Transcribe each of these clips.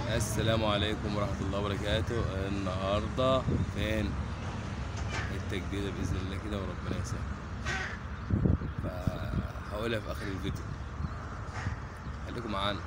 السلام عليكم ورحمة الله وبركاته النهاردة فين التجديدة بإذن الله كده وربنا يسهل فهقولها في آخر الفيديو خليكم معانا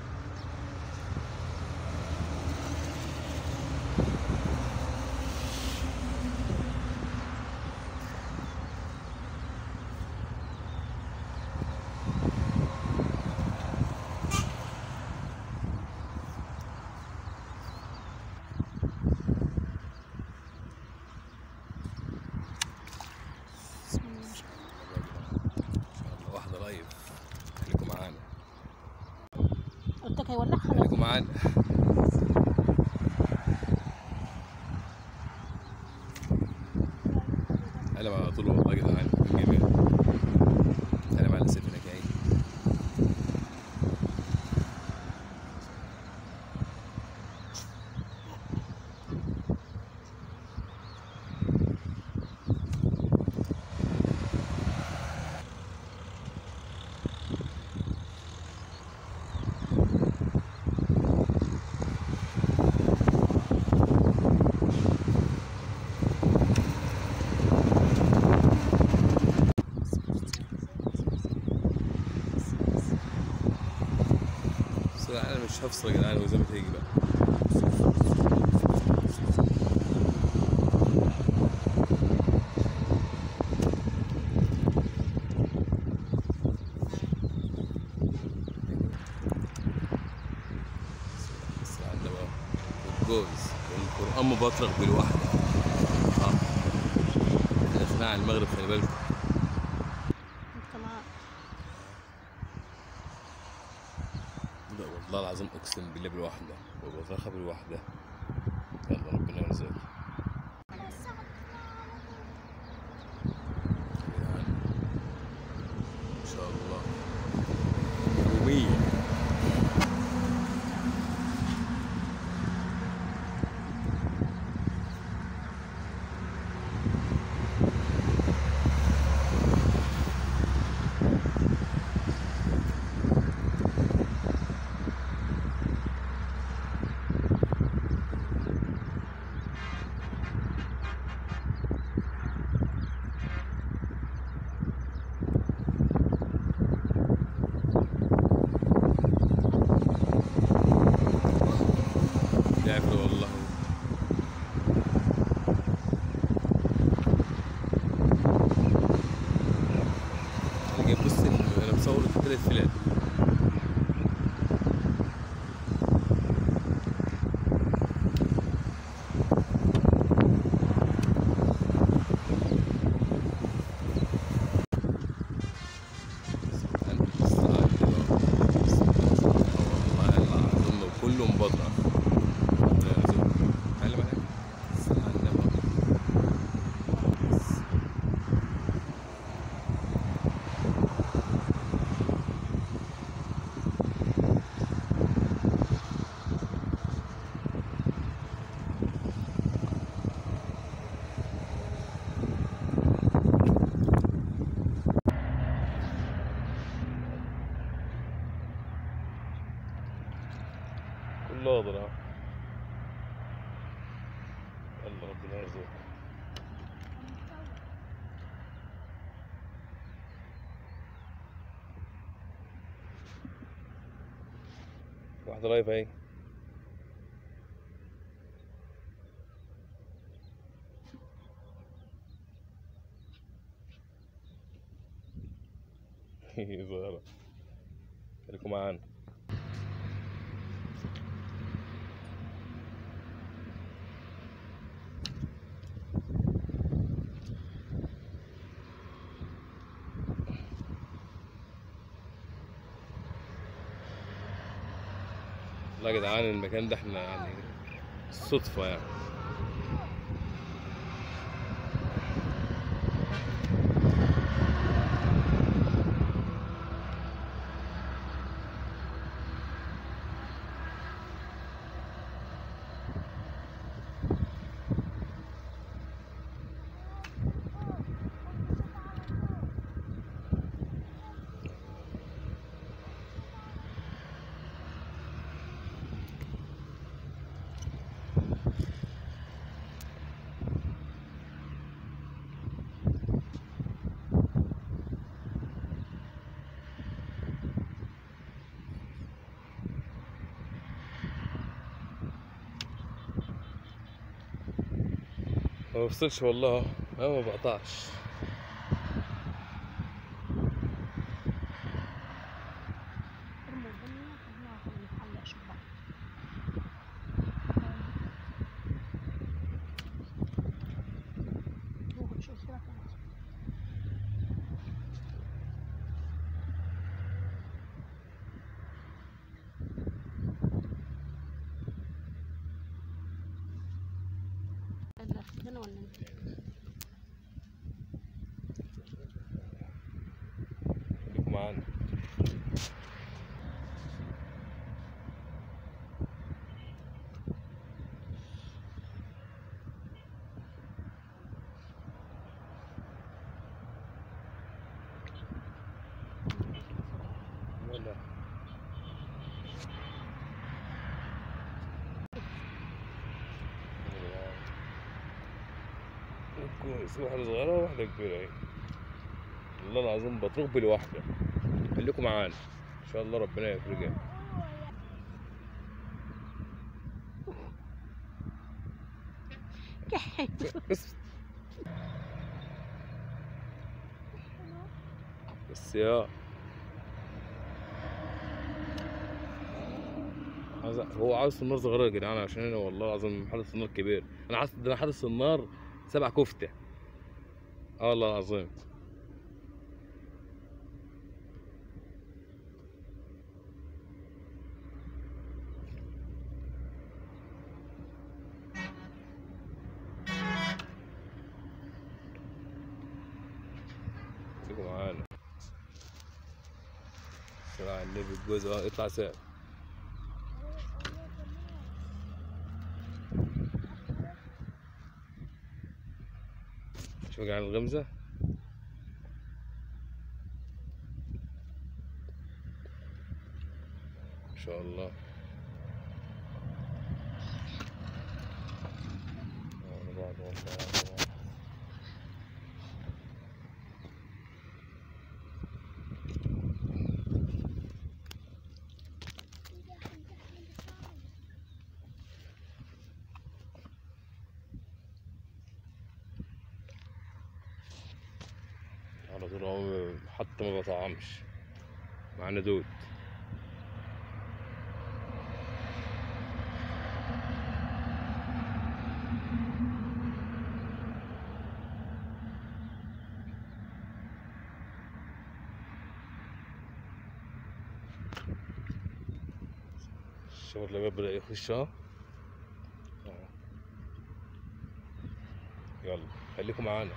إن شاء الله واحدة لايف خليكم معانا قلت لك هيولعها خلاص خليكم معانا قلم على طول والله يا جدعان جميل قلم على السفينة جاي بس انا مش هفصل يا جدعان وزي ما تيجي بقى بس عندنا بقى الجوز والقرآن مبطرق بالوحدة اه احنا داخلين على المغرب خلي بالكم انت معاك لا والله العظيم اقسم بالله بالوحده وبطرخها بالوحده يلا ربنا يرزقك يعني ان شاء الله يوميا يعرف والله انا جايب بص انا مصور ثلاث فلات والله العظيم كله مبطرخ ربنا يرزقك. علم عليك. السلام على النبي. كله اضرب يلا ربنا يرزقك واحدة لايف اهي صغيرة خليكم معانا والله يا جدعان المكان ده احنا يعني صدفة يعني ما بفصلش والله اهو ما بقطعش ارموا الدنيا خلينا نتعلق شو بعض روحوا شو صورة انا ولا انت؟ خليكم معانا ولا كويس واحدة صغيرة وواحدة كبيرة اهي والله العظيم بطرق بالواحدة خليكم معانا ان شاء الله ربنا يفرجها بس بس يا عايز هو عاوز النار صغيرة يا جدعان عشان انا والله العظيم حادث النار كبير انا عايز ده انا حادث النار سبع كفتة اه والله العظيم خليكم معانا صلى على النبي الجوز اه اطلع ساعة شوف على الغمزة ما شاء الله على بعض والله على بعض. على طول هو حتى ما بطعمش معنا دود الشغل اللي بدأ يخش ها آه. يلا خليكم معانا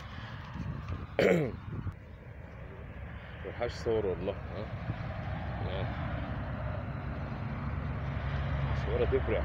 ملحقش صور والله ها يعني الصورة تفرح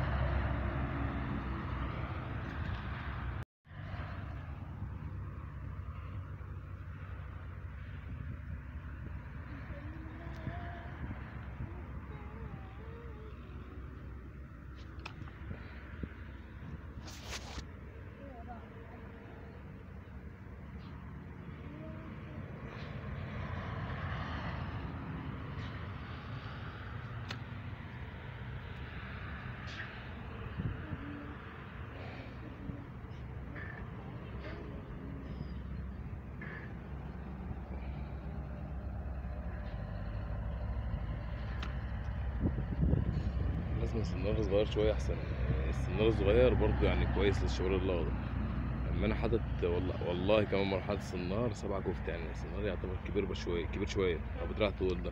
لازم السنار صغير شوية أحسن يعني السنار الصغير برضه يعني كويس للشغل الأخضر أما أنا حاطط والله والله كمان مرة حاطط سنار سبعة كفتة يعني السنار يعتبر كبير بشوية كبير شوية أبو دراع طول ده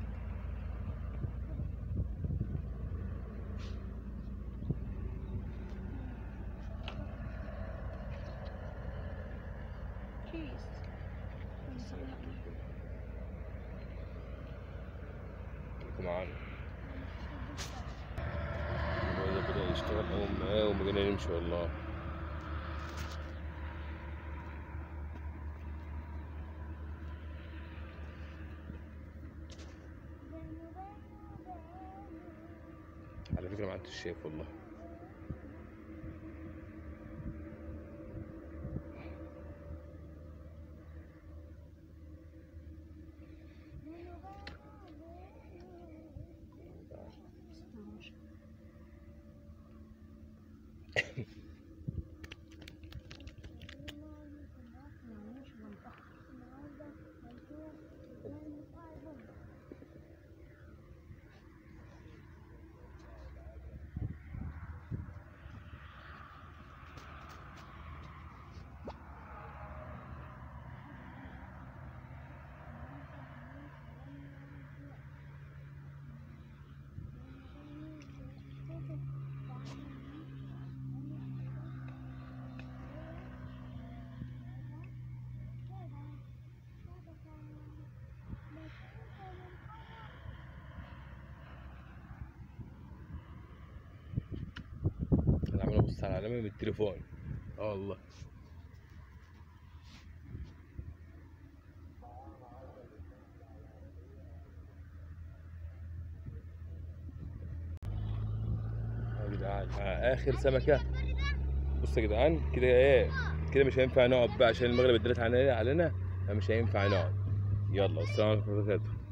كيس خليكم معانا الموبايل ده بدأ يشتغل أول ما وما جينا نمشي والله على فكرة ما عدتش شايف والله ببص على العلامه من التليفون اه والله يا جدعان آه، اخر سمكه بصوا يا جدعان كده ايه كده مش هينفع نقعد بقى عشان المغرب ادت علينا علينا فمش هينفع نقعد يلا والسلام عليكم ورحمه الله وبركاته